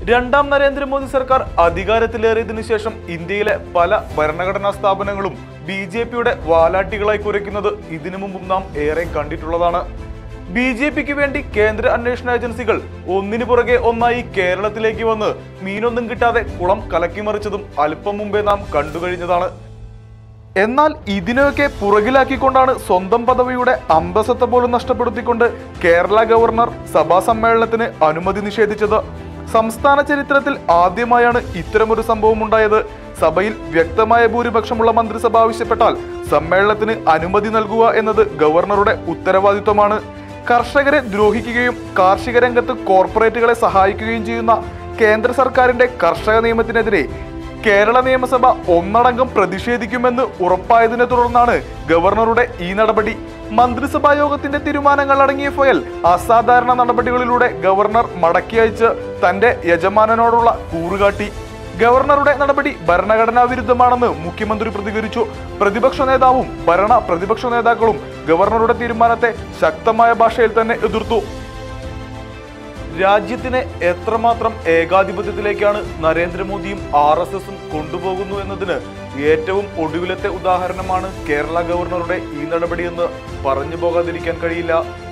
രണ്ടാം നരേന്ദ്രമോദി സർക്കാർ അധികാരത്തിലേറിയതിനു ശേഷം ഇന്ത്യയിലെ പല ഭരണഘടനാ സ്ഥാപനങ്ങളും ബി ജെ പിയുടെ വാലാട്ടികളായി കുരയ്ക്കുന്നത് ഇതിനു മുമ്പും നാം ഏറെ കണ്ടിട്ടുള്ളതാണ് ബി ജെ പിക്ക് വേണ്ടി കേന്ദ്ര അന്വേഷണ ഏജൻസികൾ ഒന്നിനു പുറകെ ഒന്നായി കേരളത്തിലേക്ക് വന്ന് മീനൊന്നും കിട്ടാതെ കുളം കലക്കിമറിച്ചതും അല്പം മുമ്പേ നാം കണ്ടുകഴിഞ്ഞതാണ് എന്നാൽ ഇതിനെയൊക്കെ പുറകിലാക്കിക്കൊണ്ടാണ് സ്വന്തം പദവിയുടെ അന്തസത്ത പോലും നഷ്ടപ്പെടുത്തിക്കൊണ്ട് കേരള ഗവർണർ സഭാ സമ്മേളനത്തിന് അനുമതി നിഷേധിച്ചത് സംസ്ഥാന ചരിത്രത്തിൽ ആദ്യമായാണ് ഇത്തരമൊരു സംഭവം ഉണ്ടായത് സഭയിൽ വ്യക്തമായ ഭൂരിപക്ഷമുള്ള മന്ത്രിസഭ ആവശ്യപ്പെട്ടാൽ സമ്മേളനത്തിന് അനുമതി നൽകുക എന്നത് ഗവർണറുടെ ഉത്തരവാദിത്വമാണ് കർഷകരെ ദ്രോഹിക്കുകയും കാർഷിക രംഗത്ത് കോർപ്പറേറ്റുകളെ സഹായിക്കുകയും ചെയ്യുന്ന കേന്ദ്ര സർക്കാരിന്റെ കർഷക നിയമത്തിനെതിരെ കേരള നിയമസഭ ഒന്നടങ്കം പ്രതിഷേധിക്കുമെന്ന് ഉറപ്പായതിനെ തുടർന്നാണ് ഗവർണറുടെ ഈ നടപടി മന്ത്രിസഭാ യോഗത്തിന്റെ തീരുമാനങ്ങൾ അടങ്ങിയ ഫയൽ അസാധാരണ നടപടികളിലൂടെ ഗവർണർ മടക്കി അയച്ച് തന്റെ യജമാനനോടുള്ള കൂറുകാട്ടി ഗവർണറുടെ നടപടി ഭരണഘടനാ വിരുദ്ധമാണെന്ന് മുഖ്യമന്ത്രി പ്രതികരിച്ചു പ്രതിപക്ഷ നേതാവും ഭരണ പ്രതിപക്ഷ നേതാക്കളും ഗവർണറുടെ തീരുമാനത്തെ ശക്തമായ ഭാഷയിൽ തന്നെ എതിർത്തു രാജ്യത്തിനെ എത്രമാത്രം ഏകാധിപത്യത്തിലേക്കാണ് നരേന്ദ്രമോദിയും ആർ എസ് എസും കൊണ്ടുപോകുന്നു എന്നതിന് ഏറ്റവും ഒടുവിലത്തെ ഉദാഹരണമാണ് കേരള ഗവർണറുടെ ഈ നടപടിയെന്ന് പറഞ്ഞു പോകാതിരിക്കാൻ കഴിയില്ല